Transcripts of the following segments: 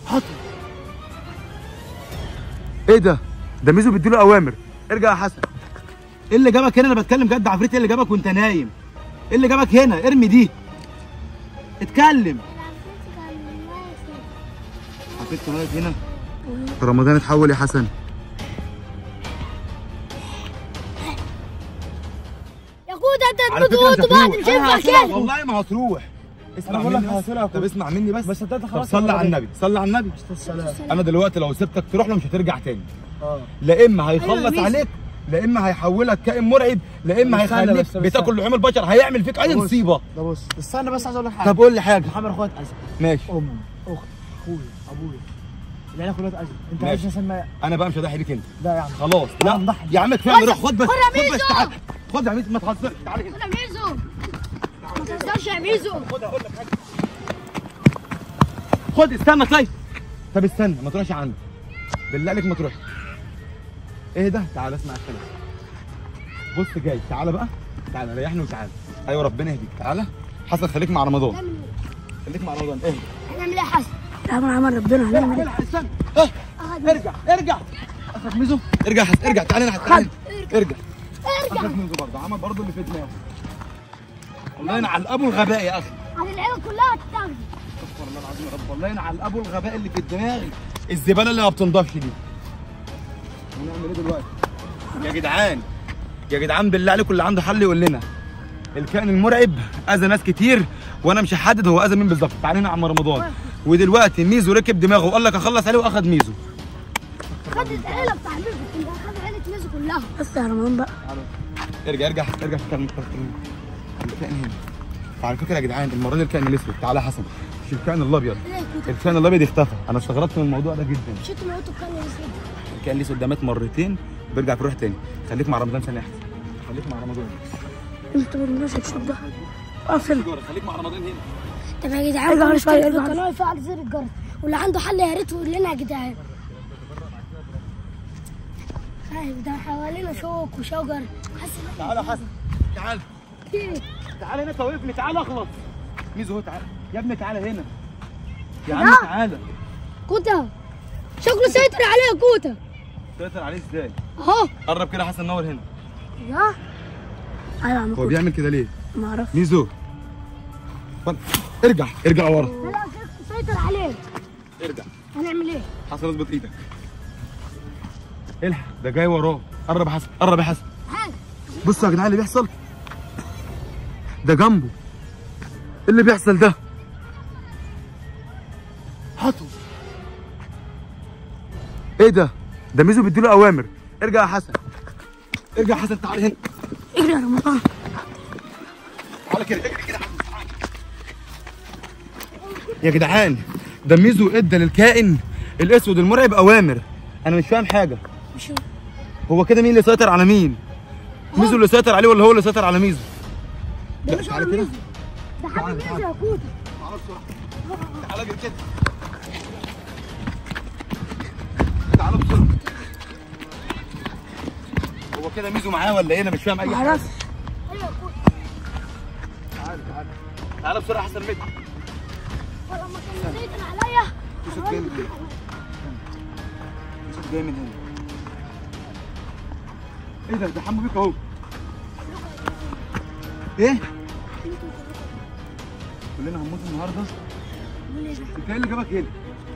حط ايه ده ده ميزو بيديله اوامر ارجع يا حسن ايه اللي جابك هنا انا بتكلم جد عفريت ايه اللي جابك وانت نايم ايه اللي جابك هنا ارمي دي اتكلم عفريت كان واقف هنا رمضان اتحول يا حسن يا كوتا على انت فكره مش بتموت بعض هتروح. مش أنا هينفع هسيبك، كده والله ما هتروح اسمع بقول لك مني بس هسيبك. طب اسمع مني بس بس انت طب خلاص صلي على النبي صلي على النبي انا دلوقتي لو سبتك تروح له مش هترجع تاني اه لا اما هيخلص أيوة، عليك لا اما هيحولك كائن مرعب لا اما طب استنى هيخليك بس، طب بتاكل استنى. لحوم البشر هيعمل فيك اي بص. مصيبه ده بص استنى بس عايز اقول لك حاجه طب قول لي حاجه محمد اخوات ازل ماشي امي اختي اخويا ابويا العيله كلها ازل انت ماشي. عايز اسمي انا بقى مش هضحي بيك انت لا يا عم خلاص لا، لا نضحي. يا عم كفايه روح خد بس خد يا خد بس ميزو. تعال خد يا ميزو ما تهزرش تعالى هنا خد يا ميزو ما تهزرش يا ميزو خد هقول لك حاجه خد استنى طيب طب استنى ما تروحش عنده بالله عليك ما تروح ايه ده تعالى اسمع الكلام بص جاي تعالى بقى تعالى ريحني وتعالى ايوه ربنا يهديك تعالى حسن خليك مع رمضان نعمل خليك مع رمضان اهدى ايه هنعمل ايه يا حسن عمل عمل ربنا هنعمل ايه الحق استنى اه ارجع ارجع اخد ميزو ارجع يا حسن ارجع تعالى هنا تعالى ارجع ارجع اخد ميزو برضه عمل برضه اللي في دماغه والله ينعل ابو الغباء يا اخي على العيله كلها هتتاخد استغفر الله العظيم يا رب والله ينعل ابو الغباء اللي في دماغي الزباله اللي ما بتنضفش دي هنعمل ايه دلوقتي يا جدعان يا جدعان بالله عليكم اللي عنده حل يقول لنا الكائن المرعب اذى ناس كتير وانا مش هحدد هو اذى مين بالظبط تعالى هنا يا عم رمضان ودلوقتي ميزو ركب دماغه وقال لك اخلص عليه واخد ميزو خد العيله بتاع ميزو كلها خد عيله ميزو كلها بس يا رمضان بقى ارجع ارجع ارجع في الكائن الكائن هنا على فكره يا جدعان المره دي الكائن الاسود تعالى يا حسن مش الكائن الابيض ليه كوتا الكائن الابيض اختفى انا استغربت من الموضوع ده جدا مش انتوا موتوا كان الاسود الكائن الاسود ده مات مرتين بيرجع بيروح تاني خليك مع رمضان ثانيه احسن خليك مع رمضان انت بالناس هتشوف ده اقفل خليك مع رمضان هنا طب يا جدعان ارجع كل شوية، اشترك في ارجع. القناه ويفعل زر الجرس واللي عنده حل يا ريت يقول لنا يا جدعان خايف ده حوالينا شوك وشجر حاسس تعالى يا حسن تعالى ايه تعالى هنا توقفني تعالى اخلص ميزو هو تعالى يا ابني تعالى هنا يا عم لا. تعالى كوتا شكله سيطر عليه يا كوتا تقدر عليه ازاي اهو قرب كده يا حسن نور هنا يا ايوه يا عم هو كوتا بيعمل كده ليه ما اعرف ميزو فن- ارجع ارجع ورا لا لا شكله سيطر عليه ارجع هنعمل ايه حسن اظبط ايدك الحق ده جاي وراه قرب يا حسن قرب يا حسن حاجه بصوا يا جدعان اللي بيحصل ده جنبه ايه اللي بيحصل ده هاتوا ايه ده ده ميزو بيديله اوامر ارجع يا حسن ارجع يا حسن تعال هنا اجري يا رمضان تعالى كده اجري كده يا حسن تعال. يا جدعان ده ميزو ادى للكائن الاسود المرعب اوامر انا مش فاهم حاجه مش هو كده مين اللي سيطر على مين ميزو اللي سيطر عليه ولا هو اللي سيطر على ميزو ده لا، مش تعالى هو كده. ميزو ده حد ميزو يا كوتا تعالى اجري كده تعالى بسرعه هو كده ميزو معاه ولا ايه انا مش فاهم اي ما حاجه اعرف ايوه يا كوتا تعالى تعالى تعالى بسرعه احسن منك ولما كان سيطر عليا يوسف جاي من هنا يوسف جاي من هنا ايه ده ده حمو بيك اهو ايه كلنا هنموت النهارده انت ايه اللي جابك هنا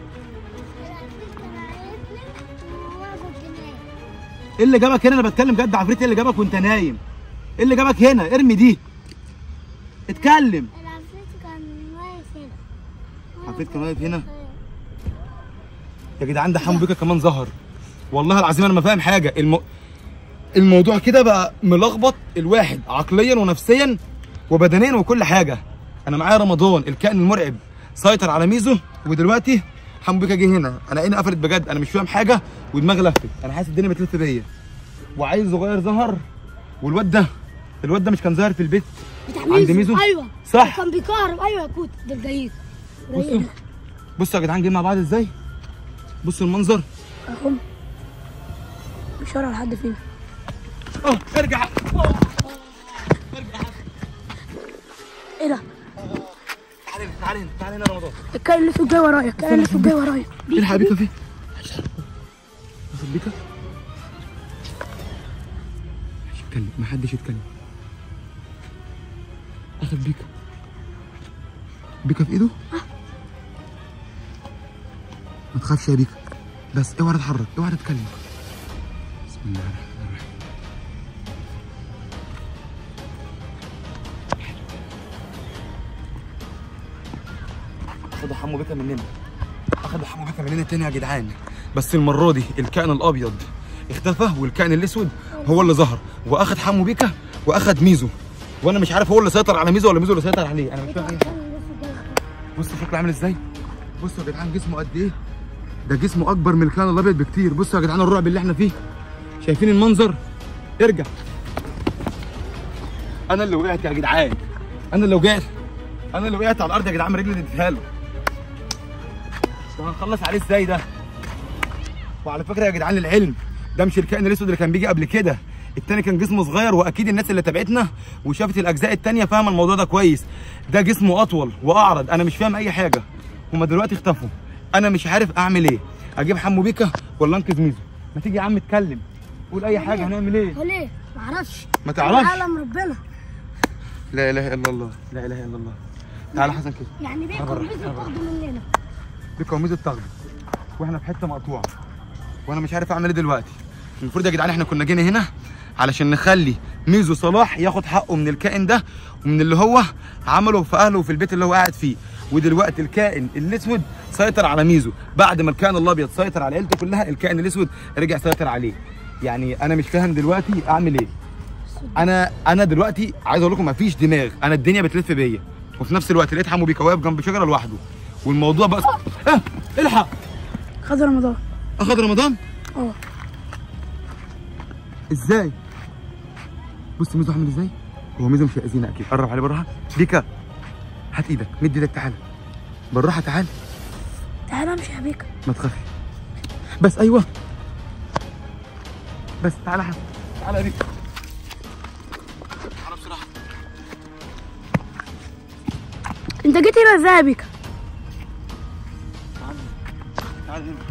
ايه اللي جابك هنا انا بتكلم جد عفريت ايه اللي جابك وانت نايم ايه اللي جابك هنا ارمي دي اتكلم عفريت كان واقف هنا يا جدعان ده حمو بيكا كمان ظهر والله العظيم انا ما فاهم حاجه الم... الموضوع كده بقى ملخبط الواحد عقليا ونفسيا وبدنيا وكل حاجه انا معايا رمضان الكائن المرعب سيطر على ميزو ودلوقتي حمو بيكا جه هنا انا عيني قفلت بجد انا مش فاهم حاجه ودماغي لفت انا حاسس الدنيا بتلف بيا وعيل صغير ظهر والواد ده الواد ده مش كان ظاهر في البيت بتاع عند ميزو؟ ايوه صح. كان بيكهرب ايوه يا كوتا ده الجايين بصوا بصوا يا جدعان جايين مع بعض ازاي بصوا المنظر اهم مش هرى لحد فينا اه ارجع ايه ده تعالى تعالى تعالى هنا تعالى هنا يا رمضان الكائن اللي اسود جاي ورايا الكائن اللي اسود جاي ورايا الحق بيكا فين اخد بيكا مش يتكلم ما حدش يتكلم اخد بيكا بيكا في ايده ما تخافش يا بيكا بس اوعى تتحرك اوعى تتكلم بسم الله الرحمن الرحيم اخد حمو بيكا مننا اخد حمو بيكا مننا تاني يا جدعان بس المره دي الكائن الابيض اختفى والكائن الاسود هو اللي ظهر واخد حمو بيكا واخد ميزو وانا مش عارف هو اللي سيطر على ميزو ولا ميزو اللي سيطر عليه انا مش فاهم اي حاجه بصوا شكله عامل ازاي بصوا يا جدعان جسمه قد ايه ده جسمه اكبر من الكائن الابيض بكتير بصوا يا جدعان الرعب اللي احنا فيه شايفين المنظر ارجع انا اللي وقعت يا جدعان انا اللي وقعت انا اللي وقعت على الارض يا جدعان رجلي اديتها له طب هنخلص عليه ازاي ده وعلى فكره يا جدعان للعلم ده مش الكائن الاسود اللي كان بيجي قبل كده التاني كان جسمه صغير واكيد الناس اللي تابعتنا وشافت الاجزاء التانيه فاهمه الموضوع ده كويس ده جسمه اطول واعرض انا مش فاهم اي حاجه هما دلوقتي اختفوا انا مش عارف اعمل ايه اجيب حمو بيكا ولا انقذ ميزو ما تيجي يا عم اتكلم قول اي حاجه هنعمل ايه هو ليه؟ معرفش ما تعرفش عالم ربنا لا اله الا الله لا اله الا الله تعالى حسن كده يعني بيكم أبرح، بيزو أبرح. تاخدوا مننا بيكا وميزو اتاخدوا واحنا في حته مقطوعه وانا مش عارف اعمل ايه دلوقتي المفروض يا جدعان احنا كنا جينا هنا علشان نخلي ميزو صلاح ياخد حقه من الكائن ده ومن اللي هو عمله في اهله وفي البيت اللي هو قاعد فيه ودلوقتي الكائن الاسود سيطر على ميزو بعد ما الكائن الابيض سيطر على عيلته كلها الكائن الاسود رجع سيطر عليه يعني انا مش فاهم دلوقتي اعمل ايه انا انا دلوقتي عايز اقول لكم مفيش دماغ انا الدنيا بتلف بيا وفي نفس الوقت لقيت حمو بيكا واقف جنب شجره لوحده والموضوع بقى اه الحق خد رمضان اخد رمضان اه ازاي بص ميزو عامل ازاي هو ميزو مش هيأذينا اكيد قرب عليه بالراحه بيكا هات ايدك مد ايدك تعالى بالراحه تعالى تعالى امشي يا بيكا ما تخافش بس ايوه بس تعالى حسن تعالى يا بيكا تعالى بسرعه انت جيت هنا ازاي يا بيكا تعالى هنا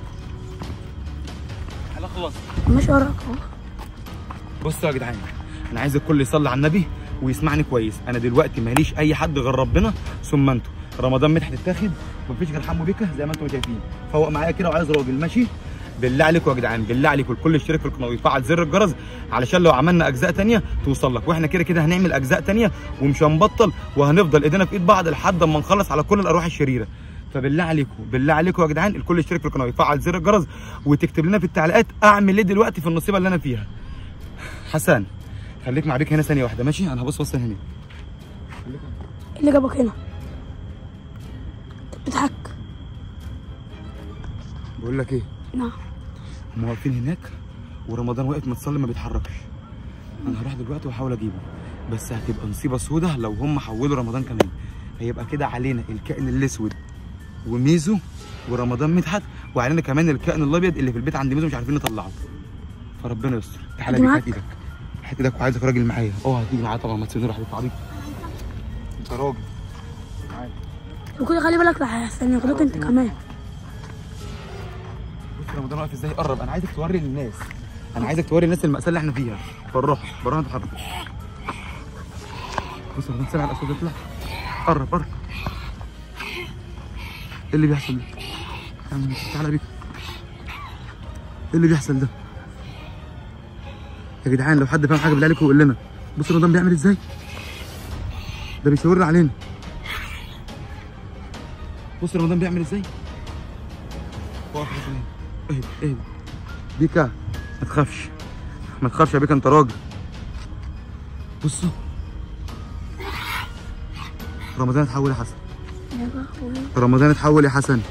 تعالى خلاص ماشي وراك اهو بصوا يا جدعان انا عايز الكل يصلي على النبي ويسمعني كويس انا دلوقتي ماليش اي حد غير ربنا ثم انتوا رمضان مدحت اتاخد ومفيش غير حمو بيكا زي ما انتم شايفين فوق معايا كده وعايز راجل ماشي بالله عليكم يا جدعان بالله عليكم الكل يشترك في القناه ويفعل زر الجرس علشان لو عملنا اجزاء تانية توصل لك واحنا كده كده هنعمل اجزاء تانية ومش هنبطل وهنفضل ايدينا في ايد بعض لحد ما نخلص على كل الارواح الشريره فبالله عليكم بالله عليكم يا جدعان الكل يشترك في القناه ويفعل زر الجرس وتكتب لنا في التعليقات اعمل ايه دلوقتي في النصيبه اللي انا فيها حسن خليك مع بيك هنا ثانيه واحده ماشي انا هبص بص هنا ايه اللي جابك هنا انت بتضحك بقول لك ايه نعم هم واقفين هناك ورمضان واقف متصلي ما بيتحركش انا هروح دلوقتي واحاول اجيبه بس هتبقى نصيبه سودة لو هم حولوا رمضان كمان هيبقى كده علينا الكائن الاسود وميزو ورمضان مدحت وعلينا كمان الكائن الابيض اللي في البيت عند ميزو مش عارفين نطلعه فربنا يستر تعالى هاجي بيك معاك؟ هات ايدك هات ايدك وعايزك راجل معايا اه هتيجي معايا طبعا ما تسيبني لوحدي انت عبيط انت راجل معايا وكده خلي بالك لحسن ياخدوك انت كمان بص رمضان واقف ازاي قرب انا عايزك توري للناس انا عايزك توري الناس المأساة اللي احنا فيها بالراحه بالراحه تتحرك بص رمضان سامع الاصوات تطلع قرب قرب ايه اللي بيحصل ده؟ يا عم تعالى بيك ايه اللي بيحصل ده؟ يا جدعان لو حد فاهم حاجه بالله عليكم يقول لنا بص رمضان بيعمل ازاي؟ ده بيشاور علينا بص رمضان بيعمل ازاي؟ واقف ازاي؟ اهدى اهدى بيكا ما تخافش ما تخافش يا بيكا انت راجل بصوا رمضان اتحول يا حسن يا لهوي. رمضان اتحول يا حسن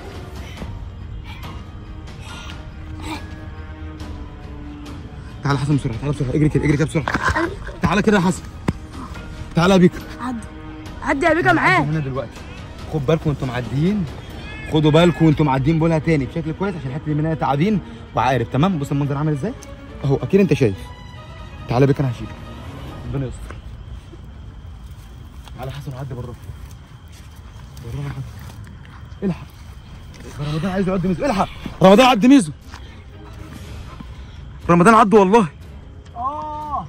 تعالى يا حسن بسرعه تعالى بسرعه اجري كده اجري كده بسرعه تعالى كده يا حسن تعالى يا بيكا عدي عدي يا بيكا معاه هنا دلوقتي خد بالكم وانتم معديين خدوا بالكم وانتم معديين بقولها تاني بشكل كويس عشان الحته دي منها تعابين وعارف تمام بص المنظر عامل ازاي اهو اكيد انت شايف تعالى بيك انا هشيلك ربنا يستر تعالى حسن وعدي بره بالراحه يا حسن الحق رمضان عايز يعد ميزو الحق رمضان عد ميزو رمضان عد والله اه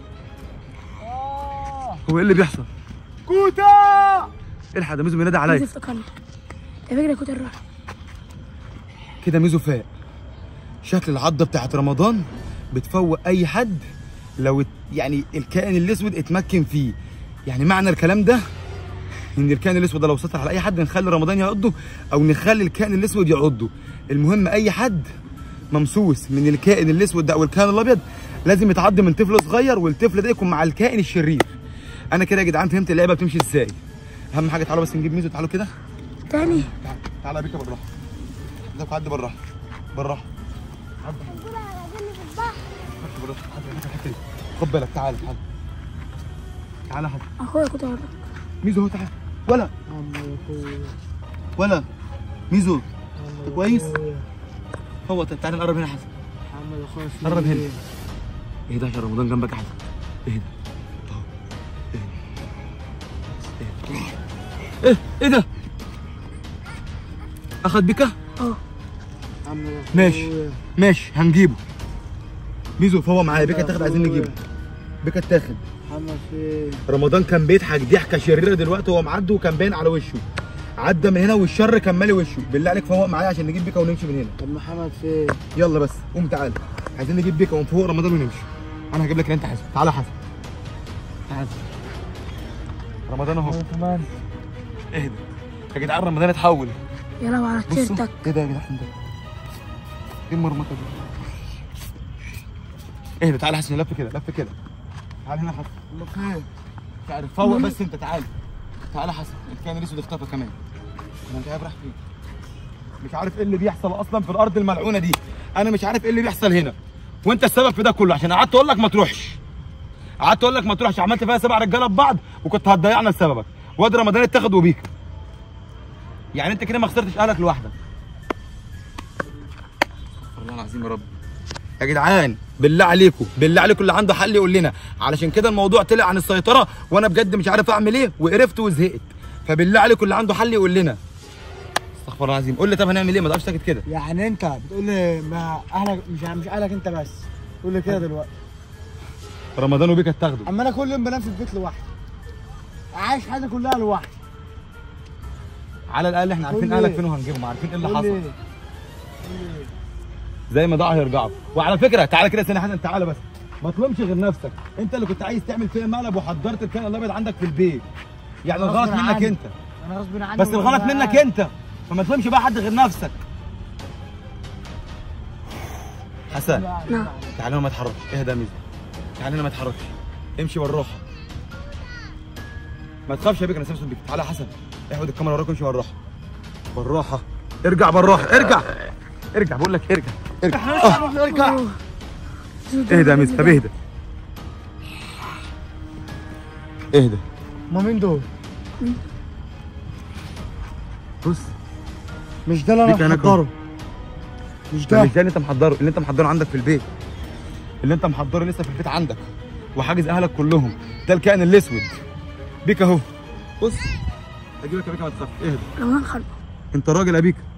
اه هو ايه اللي بيحصل كوتا الحق ده ميزو بينادي ميزو عليا افتكرت يا فكرة كنت الراحة كده ميزو فاق شكل العضه بتاعت رمضان بتفوق اي حد لو ات- يعني الكائن الاسود اتمكن فيه يعني معنى الكلام ده ان الكائن الاسود ده لو سيطر على اي حد نخلي رمضان يعضه او نخلي الكائن الاسود يعضه المهم اي حد ممسوس من الكائن الاسود ده او الكائن الابيض لازم يتعض من طفل صغير والطفل ده يكون مع الكائن الشرير انا كده يا جدعان فهمت اللعبه بتمشي ازاي اهم حاجه تعالوا بس نجيب ميزو تعالوا كده تاني تعال تعالى بيك بالراحه ده عدي بالراحه بالراحه كلها عايزين في البحر خد بالراحه عدي هناك الحته دي خد بالك تعالى تعالى تعالى حد اخويا كنت الراحة ميزو اهو تعالى ولا ولا ميزو أنت كويس هو ت- تعالى نقرب هنا يا حسن محمد اخويا قرب هنا ايه ده عشان رمضان جنبك يا حسن ايه ده اهو ايه ايه ايه ايه ده اخد بك اه ماشي ماشي هنجيبه ميزو فهو معايا بيكا تاخد عايزين نجيبه بيكا تاخد محمد فين رمضان كان بيضحك ضحكه شريره دلوقتي هو معدي وكان باين على وشه عدى من هنا والشر كان مالي وشه بالله عليك فوق معايا عشان نجيب بيكا ونمشي من هنا طب محمد فين يلا بس قوم تعالى عايزين نجيب بيكا ونفوق رمضان ونمشي انا هجيب لك اللي انت حاسب تعالى حسن تعالى رمضان اهو انا كمان اهدى يا جدعان رمضان اتحول يا لو على بصوا تيرتك ايه ده يا جدعان ده ايه المرمطه دي اهدى تعالى حسن لف كده لف كده تعالى هنا حسن امال فين تعالى فوق بس انت تعالى تعالى حسن الكائن الاسود اختفى كمان انا مش عارف راح فين مش عارف ايه اللي بيحصل اصلا في الارض الملعونه دي انا مش عارف ايه اللي بيحصل هنا وانت السبب في ده كله عشان قعدت اقول لك ما تروحش قعدت اقول لك ما تروحش عملت فيها سبع رجاله ببعض وكنت هتضيعنا لسببك واد رمضان اتاخد وبيك يعني انت كده ما خسرتش اهلك لوحدك استغفر الله العظيم يا رب يا جدعان بالله عليكم بالله عليكم اللي عنده حل يقول لنا علشان كده الموضوع طلع عن السيطره وانا بجد مش عارف اعمل ايه وقرفت وزهقت فبالله عليكم اللي عنده حل يقول لنا استغفر الله العظيم قول لي طب هنعمل ايه ما تقعدش ساكت كده يعني انت بتقول لي ما اهلك مش مش اهلك انت بس تقول لي كده دلوقتي رمضان وبيك اتاخدوا اما انا كل يوم بنام في البيت لوحدي عايش حياتي كلها لوحدي على الاقل احنا عارفين قول لي. اهلك فين وهنجيبهم عارفين ايه اللي قول حصل لي. زي ما ضاع هيرجعوا وعلى فكره تعالى كده ثانيه حسن تعالى بس ما تلومش غير نفسك انت اللي كنت عايز تعمل فيها مقلب وحضرت الكائن الابيض عندك في البيت يعني غصب الغلط منك عني. انت انا غصب عني بس الغلط والله. منك انت فما تلومش بقى حد غير نفسك حسن نعم تعالى هنا ما تتحركش اهدى يا ميزو تعالى هنا ما تتحركش امشي بالراحه ما تخافش يا بيك انا سامسون بيك تعالى يا حسن احود الكاميرا وراك وامشي بالراحه بالراحه ارجع بالراحه ارجع ارجع بقول لك ارجع ارجع آه. ارجع اهدى يا ميزو طب اهدى اهدى ما مين دول بص مش ده اللي ليك انا هناك محضره مش ده ده مش ده اللي انت محضره اللي انت محضره عندك في البيت اللي انت محضره لسه في البيت عندك وحاجز اهلك كلهم ده الكائن الاسود بيك اهو بص اجيبك يا بيكا ما تخافش اهدى رمضان خلقه انت راجل يا بيكا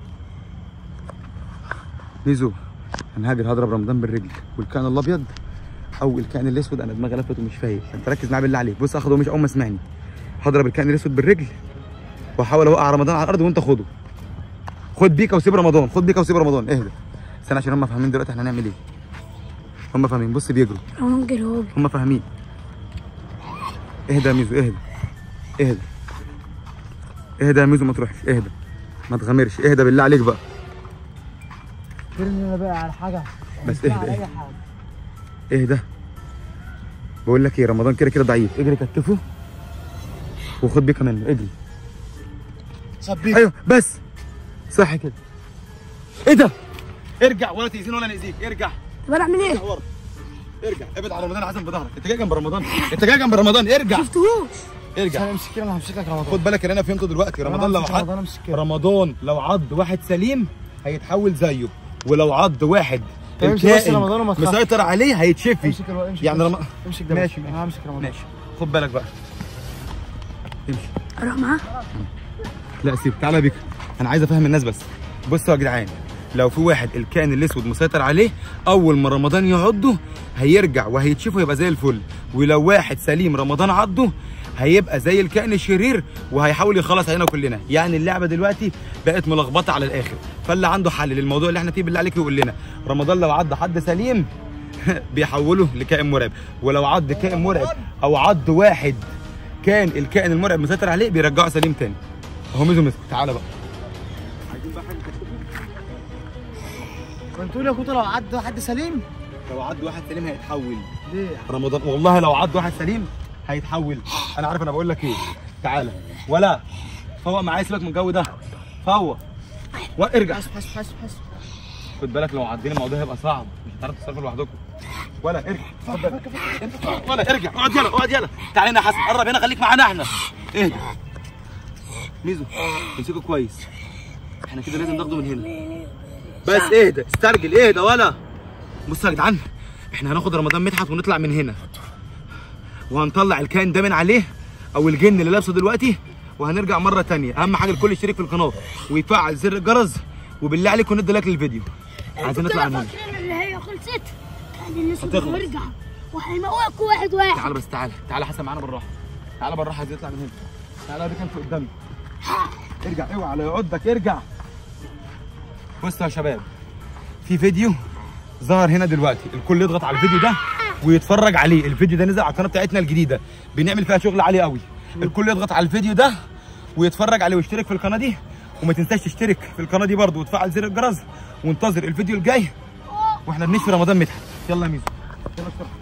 ميزو انا هاجر هضرب رمضان بالرجل والكائن الابيض او الكائن الاسود انا دماغي لفت ومش فايق انت ركز معايا بالله عليك بص اخده مش اول ما اسمعني هضرب الكائن الاسود بالرجل واحاول اوقع رمضان على الارض وانت خده خد بيكا وسيب رمضان خد بيكا وسيب رمضان اهدى استنى عشان هم فاهمين دلوقتي احنا هنعمل ايه هم فاهمين بص بيجروا رمضان جري هو هم فاهمين اهدى يا ميزو اهدى اهدى اهدى يا ميزو ما تروحش اهدى ما تغامرش اهدى بالله عليك بقى ترمي انا بقى على حاجه بس مش اهدى، على اي اهدى. حاجه اهدى بقول لك ايه رمضان كده كده ضعيف اجري كتفه وخد بيكا منه اجري صبيك ايوه بس صح كده ايه ده ارجع ولا تاذيني ولا ناذيك ارجع طب انا اعمل ايه؟ ارجع ورا ارجع ابعد على رمضان عزم بظهرك انت جاي جنب رمضان انت جاي جنب رمضان ارجع شفتهوش ارجع انا امسك كده انا همسك لك رمضان خد بالك اللي انا فهمته دلوقتي رمضان لو همسك عض رمضان امسك كده رمضان لو عض واحد سليم هيتحول زيه ولو عض واحد طب امشي بس الكائن رمضان وما تخافش. مسيطر عليه هيتشفي امسك الو... امسك يعني ده رم... بس. امسك ده ماشي، بس. انا همسك رمضان ماشي خد بالك بقى امشي اروح معاه لا سيب تعالى يا بيكا انا عايز افهم الناس بس بصوا يا جدعان لو في واحد الكائن الاسود مسيطر عليه اول ما رمضان يعضه هيرجع وهيتشفه يبقى زي الفل ولو واحد سليم رمضان عضه هيبقى زي الكائن الشرير وهيحاول يخلص علينا كلنا يعني اللعبه دلوقتي بقت ملخبطه على الاخر فاللي عنده حل للموضوع اللي احنا فيه بالله عليك يقول لنا رمضان لو عض حد سليم بيحوله لكائن مرعب ولو عض كائن مرعب او عض واحد كان الكائن المرعب مسيطر عليه بيرجعه سليم تاني اهو ميزو مسك تعالى بقى كنت تقول يا كوتو لو عدى حد سليم لو عض واحد سليم هيتحول ليه؟ رمضان والله لو عض واحد سليم هيتحول انا عارف انا بقول لك ايه تعالى ولا فوق معايا سيبك من الجو ده فوق وارجع حسب حسب حسب حسب خد بالك لو عدينا الموضوع هيبقى صعب مش هتعرفوا تتصرفوا لوحدكم ولا ارجع اتفضل. ولا ارجع اقعد يلا اقعد يلا تعالى هنا يا حسن قرب هنا خليك معانا احنا اهدى ميزو امسكه كويس احنا كده لازم ناخده من هنا بس اهدى استرجل اهدى ولا بصوا يا جدعان احنا هناخد رمضان مدحت ونطلع من هنا وهنطلع الكائن ده من عليه او الجن اللي لابسه دلوقتي وهنرجع مره تانية اهم حاجه الكل يشترك في القناه ويفعل زر الجرس وبالله عليكم ندي لايك للفيديو عايزين نطلع من هنا فاكرين اللي هي خلصت كان الناس هتخلص. هيرجع وهيموتكوا واحد واحد تعال بس تعال تعال حسن معانا بالراحه تعال بالراحه عايز يطلع من هنا تعال بك انت قدامي ارجع اوعى على يعضك ارجع بصوا يا شباب في فيديو ظهر هنا دلوقتي الكل يضغط على الفيديو ده ويتفرج عليه الفيديو ده نزل على القناه بتاعتنا الجديده بنعمل فيها شغل عالي قوي الكل يضغط على الفيديو ده ويتفرج عليه ويشترك في القناه دي وما تنساش تشترك في القناه دي برضه وتفعل زر الجرس وانتظر الفيديو الجاي واحنا بنشفي رمضان مدحت يلا يا ميزو يلا بسرعه